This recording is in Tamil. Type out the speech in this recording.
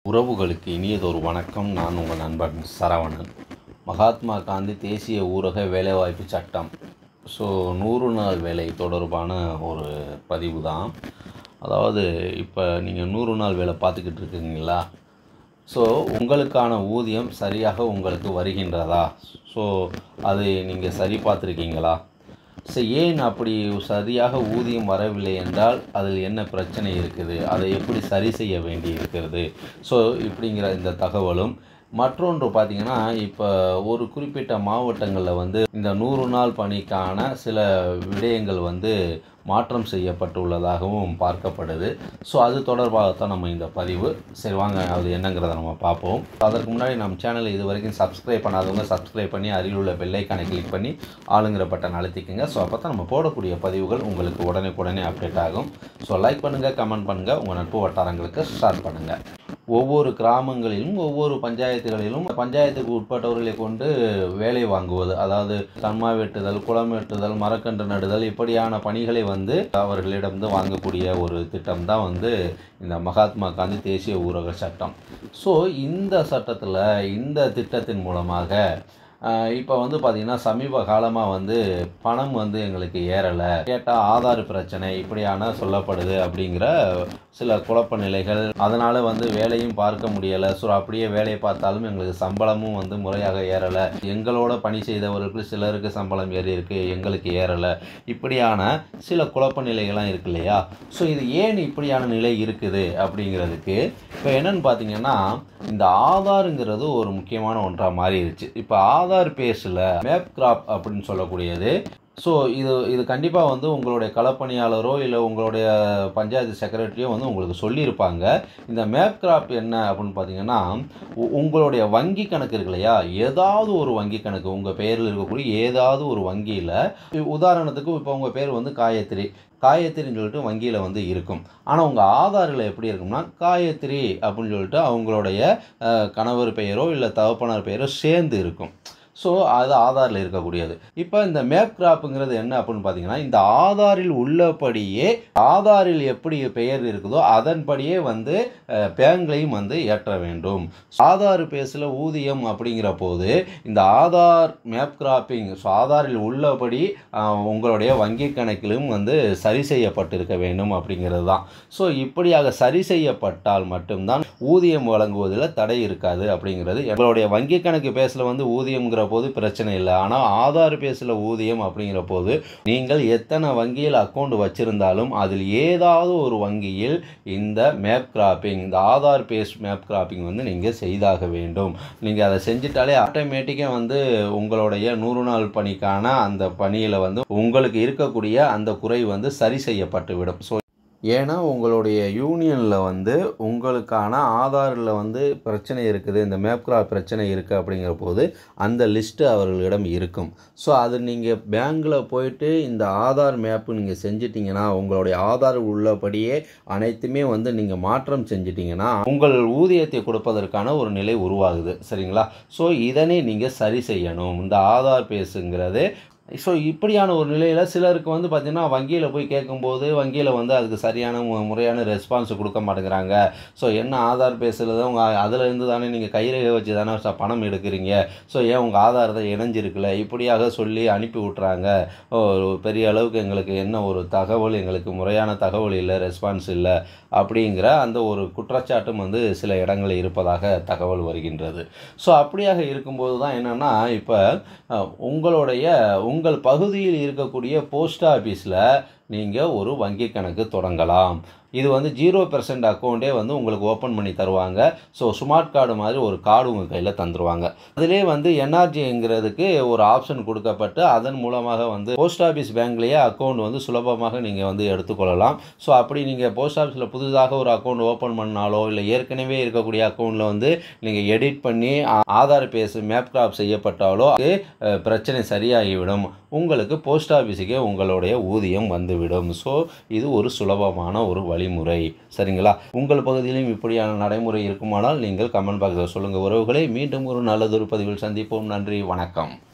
உறவுகளுக்கு இனியதொரு வணக்கம் நான் உங்கள் நண்பன் சரவணன் மகாத்மா காந்தி தேசிய ஊரக வேலைவாய்ப்பு சட்டம் ஸோ நூறு நாள் வேலை தொடர்பான ஒரு பதிவு தான் அதாவது இப்போ நீங்கள் நூறு நாள் வேலை பார்த்துக்கிட்டு இருக்கீங்களா ஸோ உங்களுக்கான ஊதியம் சரியாக உங்களுக்கு வருகின்றதா ஸோ அது நீங்கள் சரி பார்த்துருக்கீங்களா ஸோ ஏன் அப்படி சரியாக ஊதியம் வரவில்லை என்றால் அதில் என்ன பிரச்சனை இருக்குது அதை எப்படி சரி செய்ய வேண்டி இருக்கிறது ஸோ இப்படிங்கிற இந்த தகவலும் மற்றொன்று பார்த்தீங்கன்னா இப்போ ஒரு குறிப்பிட்ட மாவட்டங்களில் வந்து இந்த நூறு நாள் பணிக்கான சில விடயங்கள் வந்து மாற்றம் செய்யப்பட்டுள்ளதாகவும் பார்க்கப்படுது ஸோ அது தொடர்பாகத்தான் நம்ம இந்த பதிவு சரி வாங்க அது என்னங்கிறத நம்ம பார்ப்போம் அதற்கு முன்னாடி நம்ம சேனலை இது வரைக்கும் சப்ஸ்கிரைப் பண்ணாதவங்க சப்ஸ்கிரைப் பண்ணி அருகில் உள்ள பெல்லைக்கானை கிளிக் பண்ணி ஆளுங்கிற பட்டன் அழுத்திக்கங்க ஸோ அப்போ தான் நம்ம போடக்கூடிய பதிவுகள் உங்களுக்கு உடனே உடனே அப்டேட் ஆகும் ஸோ லைக் பண்ணுங்கள் கமெண்ட் பண்ணுங்கள் உங்கள் நட்பு வட்டாரங்களுக்கு ஷேர் பண்ணுங்கள் ஒவ்வொரு கிராமங்களிலும் ஒவ்வொரு பஞ்சாயத்துகளிலும் பஞ்சாயத்துக்கு உட்பட்டவர்களை கொண்டு வேலை வாங்குவது அதாவது கண்மா வெட்டுதல் குளம் வெட்டுதல் மரக்கன்று நடுதல் இப்படியான பணிகளை வந்து அவர்களிடம் வாங்கக்கூடிய ஒரு திட்டம் தான் வந்து இந்த மகாத்மா காந்தி தேசிய ஊரக சட்டம் ஸோ இந்த சட்டத்தில் இந்த திட்டத்தின் மூலமாக இப்போ வந்து பார்த்திங்கன்னா சமீப காலமாக வந்து பணம் வந்து எங்களுக்கு ஏறலை கேட்டால் ஆதார் பிரச்சனை இப்படியான சொல்லப்படுது அப்படிங்கிற சில குழப்ப நிலைகள் அதனால் வந்து வேலையும் பார்க்க முடியலை ஸோ அப்படியே வேலையை பார்த்தாலும் எங்களுக்கு சம்பளமும் வந்து முறையாக ஏறலை எங்களோட பணி செய்தவர்களுக்கு சிலருக்கு சம்பளம் ஏறி இருக்கு எங்களுக்கு ஏறலை இப்படியான சில குழப்ப நிலைகள்லாம் இருக்கு இல்லையா ஸோ இது ஏன் இப்படியான நிலை இருக்குது அப்படிங்கிறதுக்கு இப்போ என்னன்னு பார்த்தீங்கன்னா இந்த ஆதாருங்கிறது ஒரு முக்கியமான ஒன்றாக மாறிடுச்சு இப்போ ஆதார் பேஸில் மேப் கிராப் அப்படின்னு சொல்லக்கூடியது ஸோ இது இது கண்டிப்பாக வந்து உங்களுடைய களப்பணியாளரோ இல்லை உங்களுடைய பஞ்சாயத்து செக்ரட்டரியோ வந்து உங்களுக்கு சொல்லியிருப்பாங்க இந்த மேப் கிராப் என்ன அப்படின்னு பார்த்தீங்கன்னா உ- உங்களுடைய வங்கி கணக்கு இருக்கு இல்லையா ஏதாவது ஒரு வங்கி கணக்கு உங்கள் பேரில் இருக்கக்கூடிய ஏதாவது ஒரு வங்கியில் உதாரணத்துக்கு இப்போ உங்கள் பேர் வந்து காயத்ரி காயத்ரின்னு சொல்லிட்டு வங்கியில் வந்து இருக்கும் ஆனால் உங்கள் ஆதாரில் எப்படி இருக்கும்னா காயத்ரி அப்படின்னு சொல்லிட்டு அவங்களுடைய அஹ், கணவர் பெயரோ இல்லை தகப்பனார் பெயரோ சேர்ந்து இருக்கும் ஸோ அது ஆதாரில் இருக்கக்கூடியது இப்போ இந்த மேப் கிராப்புங்கிறது என்ன அப்படின்னு பார்த்தீங்கன்னா இந்த ஆதாரில் உள்ளபடியே ஆதாரில் எப்படி பெயர் இருக்குதோ அதன்படியே வந்து அஹ், பேங்க்லையும் வந்து ஏற்ற வேண்டும் ஆதார் பேஸில் ஊதியம் அப்படிங்கிற போது இந்த ஆதார் மேப் கிராப்பிங் ஸோ ஆதாரில் உள்ளபடி அஹ், உங்களுடைய வங்கி கணக்கிலும் வந்து சரி செய்யப்பட்டிருக்க வேண்டும் அப்படிங்கிறது தான் ஸோ இப்படியாக சரி செய்யப்பட்டால் மட்டும்தான் ஊதியம் வழங்குவதில் தடை இருக்காது அப்படிங்கிறது எங்களுடைய வங்கி கணக்கு பேஸில் வந்து ஊதியம்ங்கிற போது பிரச்சனை இல்லை ஆனால் ஆதார் பேஸில் ஊதியம் அப்படிங்கிற போது நீங்கள் எத்தனை வங்கியில் அக்கௌண்ட் வச்சிருந்தாலும் அதில் ஏதாவது ஒரு வங்கியில் இந்த மேப் கிராப்பிங் இந்த ஆதார் பேஸ் மேப் கிராப்பிங் வந்து நீங்கள் செய்தாக வேண்டும் நீங்கள் அதை செஞ்சிட்டாலே ஆட்டோமேட்டிக்காக வந்து உங்களுடைய நூறு நாள் பணிக்கான அந்த பணியில் வந்து உங்களுக்கு இருக்கக்கூடிய அந்த குறை வந்து சரி செய்யப்பட்டு விடும் ஸோ ஏன்னா உங்களுடைய யூனியனில் வந்து உங்களுக்கான ஆதாரில் வந்து பிரச்சனை இருக்குது இந்த மேப்கிரா பிரச்சனை இருக்குது அப்படிங்கிற போது அந்த லிஸ்ட்டு அவர்களிடம் இருக்கும் ஸோ அது நீங்கள் பேங்க்கில் போயிட்டு இந்த ஆதார் மேப்பு நீங்கள் செஞ்சிட்டிங்கன்னா உங்களுடைய ஆதார் உள்ளபடியே அனைத்துமே வந்து நீங்கள் மாற்றம் செஞ்சிட்டிங்கன்னா உங்கள் ஊதியத்தை கொடுப்பதற்கான ஒரு நிலை உருவாகுது சரிங்களா ஸோ இதனை நீங்கள் சரி செய்யணும் இந்த ஆதார் பேஸுங்கிறது ஸோ இப்படியான ஒரு நிலையில் சிலருக்கு வந்து பார்த்திங்கன்னா வங்கியில் போய் கேட்கும்போது வங்கியில் வந்து அதுக்கு சரியான மு- முறையான ரெஸ்பான்ஸ் கொடுக்க மாட்டேங்கிறாங்க ஸோ என்ன ஆதார் பேஸில் தான் உங்கள் அதிலேருந்து தானே நீங்கள் கைரேகை வச்சு தானே ச- பணம் எடுக்கிறீங்க ஸோ ஏன் உங்கள் ஆதார் தான் இணைஞ்சிருக்குல்ல இப்படியாக சொல்லி அனுப்பி விட்றாங்க ஓ, ஒரு பெரிய அளவுக்கு எங்களுக்கு என்ன ஒரு தகவல் எங்களுக்கு முறையான தகவல் இல்லை ரெஸ்பான்ஸ் இல்லை அப்படிங்கிற அந்த ஒரு குற்றச்சாட்டும் வந்து சில இடங்களில் இருப்பதாக தகவல் வருகின்றது ஸோ அப்படியாக இருக்கும்போது தான் என்னென்னா இப்போ அஹ், உங்களுடைய உங்கள் பகுதியில் இருக்கக்கூடிய போஸ்ட் ஆஃபீஸில் நீங்கள் ஒரு வங்கி கணக்கு தொடங்கலாம் இது வந்து ஜீரோ பெர்சன்ட் அக்கௌண்ட்டே வந்து உங்களுக்கு ஓப்பன் பண்ணி தருவாங்க ஸோ ஸ்மார்ட் கார்டு மாதிரி ஒரு கார்டு உங்கள் கையில் தந்துருவாங்க அதிலே வந்து என்ஆர்ஜிங்கிறதுக்கு ஒரு ஆப்ஷன் கொடுக்கப்பட்டு அதன் மூலமாக வந்து போஸ்ட் ஆஃபீஸ் பேங்க்லேயே அக்கௌண்ட் வந்து சுலபமாக நீங்கள் வந்து எடுத்துக்கொள்ளலாம் ஸோ அப்படி நீங்கள் போஸ்ட் ஆஃபீஸில் புதுதாக ஒரு அக்கௌண்ட் ஓப்பன் பண்ணாலோ இல்லை ஏற்கனவே இருக்கக்கூடிய அக்கௌண்ட்டில் வந்து நீங்கள் எடிட் பண்ணி ஆ- ஆதார் பேஸ் மேப் கிராப் செய்யப்பட்டாலோ அது அஹ், பிரச்சனை சரியாகிவிடும் உங்களுக்கு போஸ்ட் ஆஃபீஸுக்கே உங்களுடைய ஊதியம் வந்துவிடும் ஸோ இது ஒரு சுலபமான ஒரு வழிமுறை சரிங்களா உங்கள் பகுதியிலும் இப்படியான நடைமுறை இருக்குமானால் நீங்கள் கமெண்ட் பாக்ஸில் சொல்லுங்கள் உறவுகளை மீண்டும் ஒரு நல்லதொரு பதிவில் சந்திப்போம் நன்றி வணக்கம்